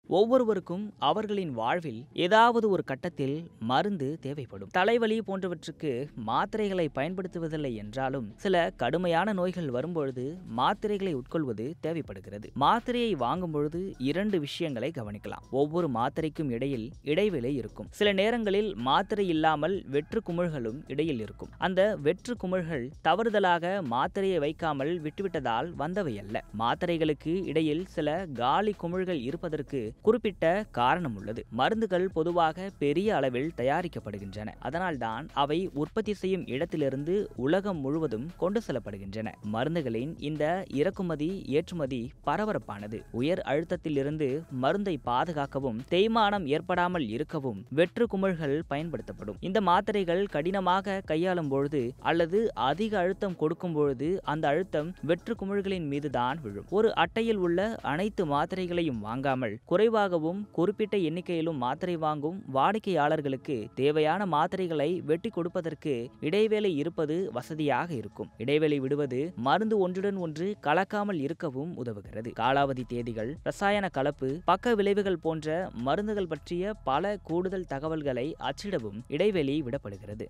ஒவ்வொருவருக்கும் அவர்களின் வாழ்வில் ஏதாவது ஒரு கட்டத்தில் மருந்து தேவைப்படும் தலைவலி போன்றவற்றுக்கு மாத்திரைகளை பயன்படுத்துவதில்லை என்றாலும் சில கடுமையான நோய்கள் வரும்பொழுது மாத்திரைகளை உட்கொள்வது தேவைப்படுகிறது மாத்திரையை வாங்கும் பொழுது இரண்டு விஷயங்களை கவனிக்கலாம் ஒவ்வொரு மாத்திரைக்கும் இடையில் இடைவேளை இருக்கும் சில நேரங்களில் மாத்திரை இல்லாமல் வெற்று குமிழ்களும் இடையில் இருக்கும் அந்த வெற்று குமிழ்கள் தவறுதலாக மாத்திரையை வைக்காமல் விட்டுவிட்டதால் வந்தவை அல்ல மாத்திரைகளுக்கு இடையில் சில காலி குமிழ்கள் இருப்பதற்கு குறிப்பிட்ட காரணம் உள்ளது மருந்துகள் பொதுவாக பெரிய அளவில் தயாரிக்கப்படுகின்றன அதனால்தான் அவை உற்பத்தி செய்யும் இடத்திலிருந்து உலகம் முழுவதும் கொண்டு செல்லப்படுகின்றன மருந்துகளின் இந்த இறக்குமதி ஏற்றுமதி பரபரப்பானது உயர் அழுத்தத்திலிருந்து மருந்தை பாதுகாக்கவும் தேய்மானம் ஏற்படாமல் இருக்கவும் வெற்று குமிழ்கள் பயன்படுத்தப்படும் இந்த மாத்திரைகள் கடினமாக கையாளும் பொழுது அல்லது அதிக அழுத்தம் கொடுக்கும் பொழுது அந்த அழுத்தம் வெற்று குமிழ்களின் மீதுதான் விழும் ஒரு அட்டையில் உள்ள அனைத்து மாத்திரைகளையும் வாங்காமல் குறைவாகவும் குறிப்பிட்ட எண்ணிக்கையிலும் மாத்திரை வாங்கும் வாடிக்கையாளர்களுக்கு தேவையான மாத்திரைகளை வெட்டி கொடுப்பதற்கு இடைவேளை இருப்பது வசதியாக இருக்கும் இடைவேளை விடுவது மருந்து ஒன்றுடன் ஒன்று கலக்காமல் இருக்கவும் உதவுகிறது காலாவதி தேதிகள் ரசாயன கலப்பு பக்க விளைவுகள் போன்ற மருந்துகள் பற்றிய பல கூடுதல் தகவல்களை அச்சிடவும் இடைவெளி விடப்படுகிறது